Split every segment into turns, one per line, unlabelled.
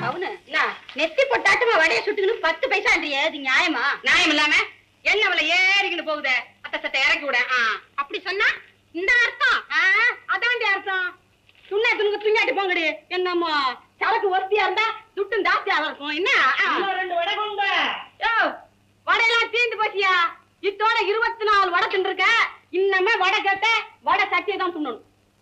அவனு நெத்தி பொட்டாட்டுமா வடைய சுட்டுக்கணும் பத்து பைசான்றியே அது நியாயமா
நியாயம் இல்லாம என்ன விலை ஏறிக்கிட்டு போகுதே அத்தை சட்டை இறக்கி விட ஆ.
அப்படி சொன்னா இந்த அர்த்தம்
ஆ, அதாண்டி அர்த்தம் துண்ணை துணுக்கு துኛட்டி போங்கடி என்னம்மா சரக்கு ஒருத்தியா இருந்தா துட்டும் ஜாஸ்தியா இருக்கும் என்ன ஆ.
ரெண்டு வடை கொண்ட
யோ, வடையெல்லாம் தீந்து போச்சியா இத்தோட இருபத்தி நாலு வடை தின்றுருக்க இன்னமே வடை கேட்ட வடை சட்டியை தான் துண்ணணும்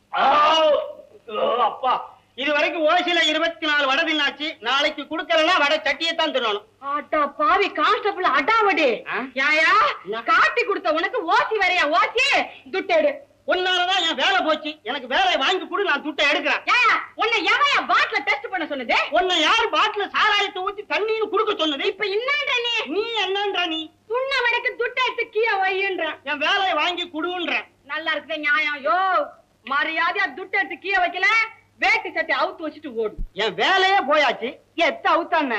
அப்பா இது வரைக்கும் ஓசில இருபத்தி நாலு வடை தின்னாச்சு நாளைக்கு குடுக்கலன்னா வடை சட்டியை தான் தின்னணும்
அடா பாவி கான்ஸ்டபிள் அடாவடி
ஆ?
யாயா காட்டி கொடுத்த உனக்கு ஓசி வரையா ஓசி துட்டேடு
உன்னாலதான் என் வேலை போச்சு எனக்கு வேலையை வாங்கி கொடு நான் துட்டை எடுக்கிறேன்
ஏயா உன்னை எவையா பாட்டில டெஸ்ட் பண்ண சொன்னது
உன்னை யாரு பாட்டில சாராயத்தை ஊத்தி தண்ணின்னு குடுக்க சொன்னது
இப்ப என்னன்ற நீ
நீ என்னன்ற நீ
துண்ண வடைக்கு துட்டை எடுத்து கீழே வையுன்ற
என் வேலையை வாங்கி குடுன்ற
நல்லா இருக்குதே நியாயம் யோ மரியாதையா துட்டை எடுத்து கீழே வைக்கல வேட்டி சட்டை அவுத்து வச்சுட்டு ஓடு
என் வேலையே போயாச்சு எத்த அவுத்தான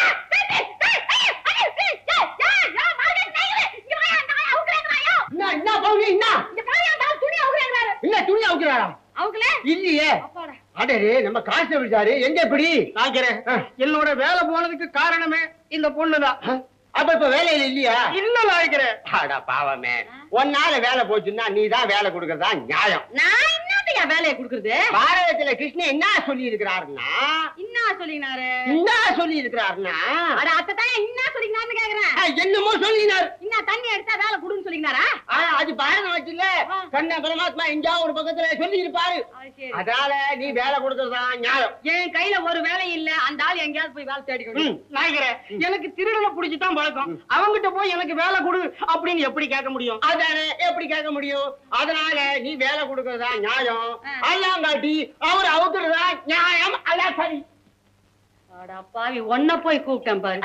என்ன என்ன பவுனி என்ன என்ன துணி அவுக்கிறாரா இல்லையே அடரே நம்ம கான்ஸ்டபிள் சாரு எங்க எப்படி நாக்கிறேன் என்னோட வேலை போனதுக்கு காரணமே இந்த பொண்ணுதான் அப்ப இப்ப வேலையில இல்லையா இல்ல நாய்க்கிறேன் அடா பாவமே ஒன்னால வேலை போச்சுன்னா நீ தான் வேலை கொடுக்கறதா நியாயம்
நான் என்னத்தையா வேலையை குடுக்குறது
பாரதத்துல கிருஷ்ணன் என்ன சொல்லி இருக்கிறாருன்னா
என்ன சொல்லினாரு
என்ன சொல்லி இருக்கிறாருன்னா
அட அத்தை தான் என்ன சொல்லினாருன்னு கேக்குறேன்
என்னமோ சொல்லினார்
என்ன தண்ணி எடுத்தா வேலை குடுன்னு சொல்லினாரா
அது பாரதம் வச்சுல கண்ண பரமாத்மா எங்கேயாவது ஒரு பக்கத்துல சொல்லி இருப்பாரு அதனால நீ வேலை கொடுக்கறதா நியாயம்
என் கையில ஒரு வேலை இல்ல அந்த ஆள் எங்கேயாவது போய் வேலை தேடிக்கணும்
நாய்க்கிறேன் எனக்கு திருடனை புடிச்சுதான் பழக்கம் அவங்கிட்ட போய் எனக்கு வேலை கொடு அப்படின்னு எப்படி கேட்க முடியும் அதானே எப்படி கேட்க முடியும் அதனால நீ வேலை கொடுக்கறதா நியாயம் அல்லாங்காட்டி அவர் அவுத்துறதா நியாயம் அதான் சரி
அடா பாவி ஒன்ன போய் கூப்பிட்டேன் பாரு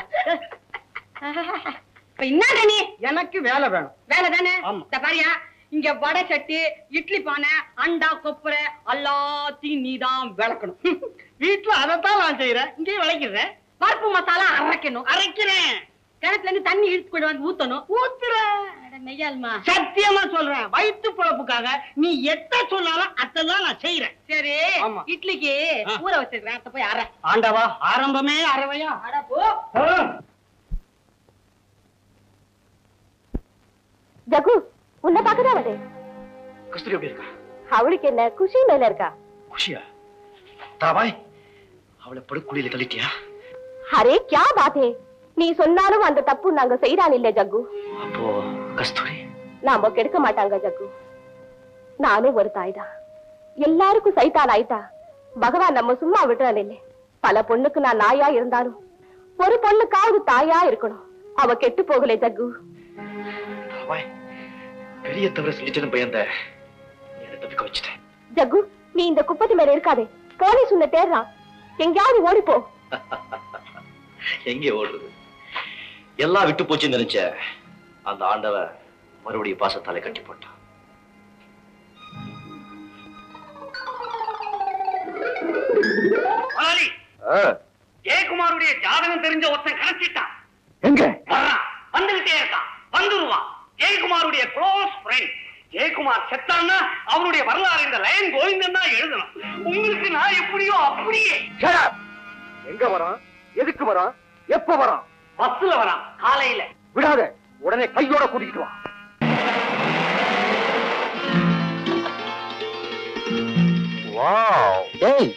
இப்ப என்னடா நீ
எனக்கு வேலை வேணும்
வேலை தானே
ஆமா.
இந்த பாரியா இங்க வடை சட்டி இட்லி பானை அண்டா கொப்பரை எல்லாத்தையும் நீதான் விளக்கணும்
வீட்டுல அதைத்தான் நான் செய்யறேன் இங்கேயும் விளைக்கிறேன்
பருப்பு மசாலா அரைக்கணும்
அரைக்கிறேன்
கிணத்துல இருந்து தண்ணி இழுத்து கொண்டு வந்து ஊத்தணும்
ஊத்துறேன்
அட மெய்யாலுமா
சத்தியமா சொல்றேன் வயிற்று பொழப்புக்காக நீ எத்த சொன்னாலும் அத்தான் நான் செய்யறேன்
சரி
ஆமா.
இட்லிக்கு
ஆ.
ஊற வச்சிருக்கேன் அத்தை போய் அரை
ஆண்டவா ஆரம்பமே அறவையா
அட போ
ஜகு உன்னை பாக்கதான் வந்தேன்
கஸ்தூரி எப்படி இருக்கா
அவளுக்கு என்ன குஷி மேல இருக்கா
குஷியா தாபாய் அவளை படுக்குழியில தள்ளிட்டியா
அரே கியா பாத்தே நீ சொன்னாலும் அந்த தப்பு நாங்க செய்யறான் இல்ல ஜக்கு
அப்போ கஸ்தூரி
நாம கெடுக்க மாட்டாங்க ஜக்கு நானும் ஒரு தாய் தான் எல்லாருக்கும் சைத்தான் ஆயிட்டா பகவான் நம்ம சும்மா விடுறான் இல்ல பல பொண்ணுக்கு நான் நாயா இருந்தாலும் ஒரு பொண்ணுக்காவது தாயா இருக்கணும் அவ கெட்டு போகலே ஜக்கு
தாபாய் பெரிய தவிர செஞ்சுட்டேன்னு பயந்த என்னை தப்பிக்க வச்சுட்டேன்
ஜக்கு நீ இந்த குப்பத்து மேல இருக்காதே போலீஸ் உன்னை தேடுறான் எங்கேயாவது ஓடிப்போ
எங்கே ஓடுறது எல்லாம் விட்டு போச்சுன்னு நினைச்ச அந்த ஆண்டவ மறுபடியும் பாசத்தாலே கட்டி போட்டான்
முதலாளி ஜெயக்குமாருடைய ஜாதகம் தெரிஞ்ச ஒருத்தன் கிடைச்சிட்டான்
எங்க
வர்றான் வந்துகிட்டே இருக்கான் வந்துருவான் ஜெயக்குமாருடைய க்ளோஸ் ஃப்ரெண்ட் ஜெயக்குமார் செத்தான்னா அவருடைய வரலாறு இந்த லயன் கோவிந்தன் தான் எழுதணும் உங்களுக்கு நான் எப்படியோ அப்படியே
எங்க வரான் எதுக்கு வரான் எப்ப வரான்
பஸ்ல வரான் காலையில
விடாத உடனே கையோட கூட்டிட்டு வா வாவ் டேய்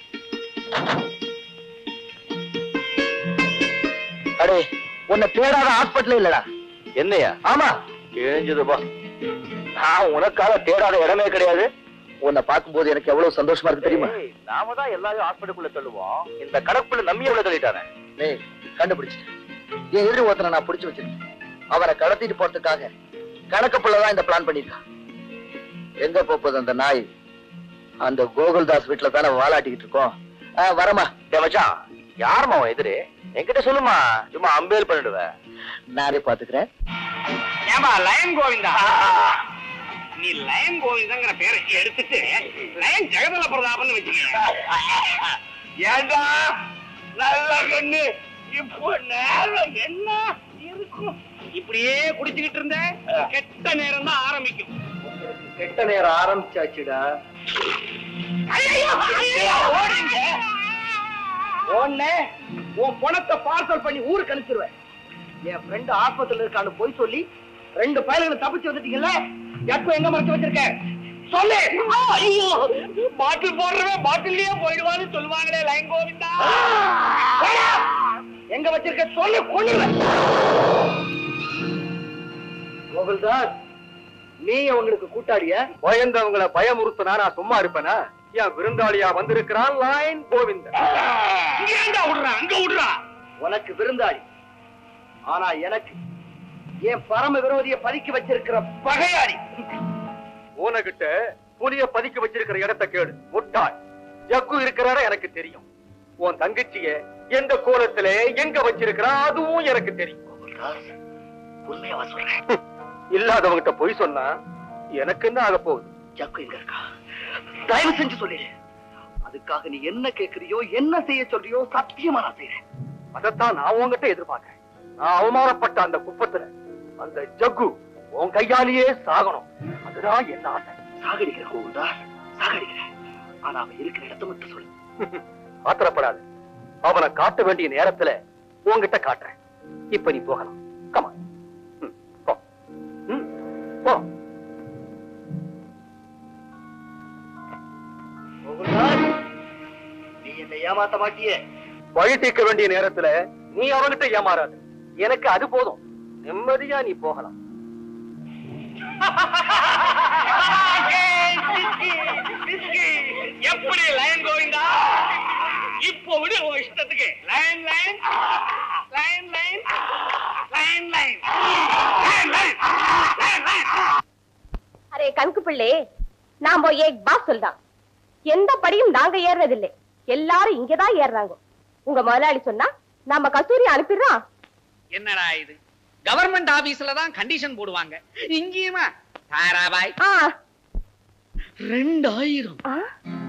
அடே உன்னை தேடாத ஹாஸ்பிடல்ல இல்லடா என்னையா ஆமா கிழிஞ்சதுப்பா நான் உனக்காக தேடாத இடமே கிடையாது உன்னை பார்க்கும்போது எனக்கு எவ்வளவு சந்தோஷமா இருக்கு தெரியுமா நாம தான் எல்லாரும் ஹாஸ்பிடலுக்குள்ள தள்ளுவோம் இந்த கடப்புல நம்பி எவ்வளவு தள்ளிட்டானே டேய் கண்டுபிடிச்சிட்டேன் என் எதிரி ஒருத்தனை நான் பிடிச்சு வச்சிருக்கேன் அவனை கடத்திட்டு போறதுக்காக கணக்கு புள்ளதான் இந்த பிளான் பண்ணிருக்கான் எங்க போகுது அந்த நாய் அந்த கோகுல்தாஸ் வீட்டுல தானே வாலாட்டிக்கிட்டு இருக்கோம் ஆ, வரமா டே மச்சான் யாருமா அவன் எதிரி என்கிட்ட சொல்லுமா சும்மா அம்பேல் பண்ணிடுவேன் நானே பாத்துக்கிறேன்
ஏமா லயன் கோவிந்தா நீ லயன் கோவிந்தங்கிற பேரை எடுத்துட்டு லயன் ஜெகதல பிரதாபன் வச்சுக்க ஏண்டா நல்ல கண்ணு இப்போ நேரம் என்ன இருக்கும் இப்படியே குடிச்சுக்கிட்டு இருந்த கெட்ட நேரம் தான் ஆரம்பிக்கும்
கெட்ட நேரம் ஆரம்பிச்சாச்சுடா
ஐயையோ, ஐயையோ, ஓடுங்க. உன்னை உன் பணத்தை பார்சல் பண்ணி ஊருக்கு அனுப்பிச்சிருவேன் என் ஃப்ரெண்ட் ஆஸ்பத்திரியில இருக்கான்னு போய் சொல்லி ரெண்டு பயல்களை தப்பிச்சு வந்துட்டீங்கல்ல எப்ப எங்க மறைச்சு வச்சிருக்க சொல்லு ஐயோ பாட்டில் போடுறவன் பாட்டில்லயே போயிடுவான்னு சொல்லுவாங்களே லைன் கோவிந்தா போடா. எங்க வச்சிருக்க சொல்லு கொள்ளுவேன் கோகுல்தாஸ் நீ அவங்களுக்கு கூட்டாடிய
பயந்தவங்களை பயமுறுத்தினா நான் சும்மா இருப்பேனா என் விருந்தாளியா வந்திருக்கிறான் லைன் கோவிந்தன்
இங்க விடுறா அங்க விடுறா உனக்கு விருந்தாளி ஆனா எனக்கு என் பரம விரோதிய பதுக்கி வச்சிருக்கிற பகையாளி
உனகிட்ட புலிய பதுக்கி வச்சிருக்கிற இடத்தை கேளு முட்டாள் ஜக்கு இருக்கிறார எனக்கு தெரியும் உன் தங்கச்சிய எந்த கோலத்துல எங்க வச்சிருக்கிறா அதுவும் எனக்கு தெரியும்
உண்மையாவா சொல்றேன்
இல்லாதவங்கிட்ட பொய் சொன்னா எனக்கு என்ன ஆக போகுது
ஜக்கு எங்க இருக்கா தயவு செஞ்சு சொல்லிடு அதுக்காக நீ என்ன கேக்குறியோ என்ன செய்ய சொல்றியோ சத்தியமா நான் செய்யறேன்
அதைத்தான் நான் உன்கிட்ட எதிர்பார்க்கிறேன் நான் அவமானப்பட்ட அந்த குப்பத்துல அந்த ஜக்கு உன் கையாலேயே சாகணும் அதுதான் என்ன ஆசை
சாகடிக்கிற கோகுல்தாஸ் சாகடிக்கிறேன் ஆனா அவன் இருக்கிற இடத்த மட்டும் சொல்லு
ஆத்திரப்படாது அவனை காட்ட வேண்டிய நேரத்துல உன்கிட்ட காட்டுறேன் இப்ப நீ போகலாம் கமா போ ம், போ
கோகுல்தாஸ் நீ என்னை ஏமாத்த மாட்டியே
வழி தீர்க்க வேண்டிய நேரத்துல நீ அவன்கிட்ட ஏமாறாது எனக்கு அது போதும் நிம்மதியா நீ போகலாம்
எப்படி லைன் கோவிந்தா இப்போ விடு உன் இஷ்டத்துக்கு line line line line line line line line line
அரே கணக்கு பிள்ளை நாம ஏக் பாஸ் சொல்றான் எந்த படியும் நாங்க ஏறுறதில்லை எல்லாரும் இங்கதான் ஏறுறாங்க உங்க முதலாளி சொன்னா நாம கஸ்தூரி அனுப்பிடுறோம்
என்னடா இது கவர்மெண்ட் ஆபீஸ்ல தான் கண்டிஷன் போடுவாங்க இங்கேயுமா தாராபாய்
ஆ,
ரெண்டாயிரம்
ஆ.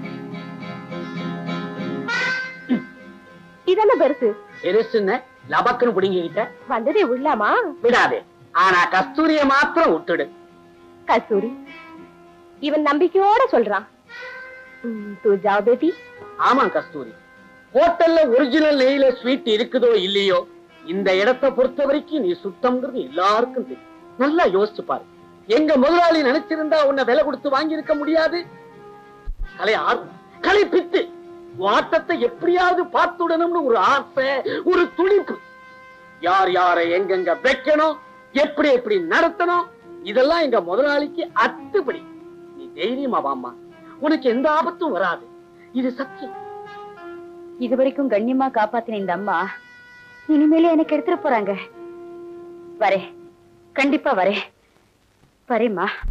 இதென்ன பெருசு
பெருசுன்னு லபக்குன்னு பிடிங்கிக்கிட்ட
வந்ததே உள்ளாமா
விடாதே ஆனா கஸ்தூரிய மாத்திரம் விட்டுடு
கஸ்தூரி இவன் நம்பிக்கையோட சொல்றான் ம், தூ ஜாவ் பேட்டி
ஆமா கஸ்தூரி ஹோட்டல்ல ஒரிஜினல் நெய்ல ஸ்வீட் இருக்குதோ இல்லையோ இந்த இடத்தை பொறுத்த வரைக்கும் நீ சுத்தம்ங்கிறது எல்லாருக்கும் தெரியும் நல்லா யோசிச்சு பாரு எங்க முதலாளி நினைச்சிருந்தா உன்னை விலை கொடுத்து வாங்கி இருக்க முடியாது கலை ஆர்வம் கலை பித்து உன் ஆட்டத்தை எப்படியாவது பார்த்துடணும்னு ஒரு ஆசை ஒரு துடிப்பு யார் யாரை எங்கெங்க வைக்கணும் எப்படி எப்படி நடத்தணும் இதெல்லாம் எங்க முதலாளிக்கு அத்துப்படி நீ தைரியமா வாம்மா உனக்கு எந்த ஆபத்தும் வராது இது சத்தியம்
இதுவரைக்கும் கண்ணியமா காப்பாத்தின இந்த அம்மா இனிமேலே எனக்கு எடுத்துட்டு போறாங்க வரேன் கண்டிப்பா வரேன் வரேம்மா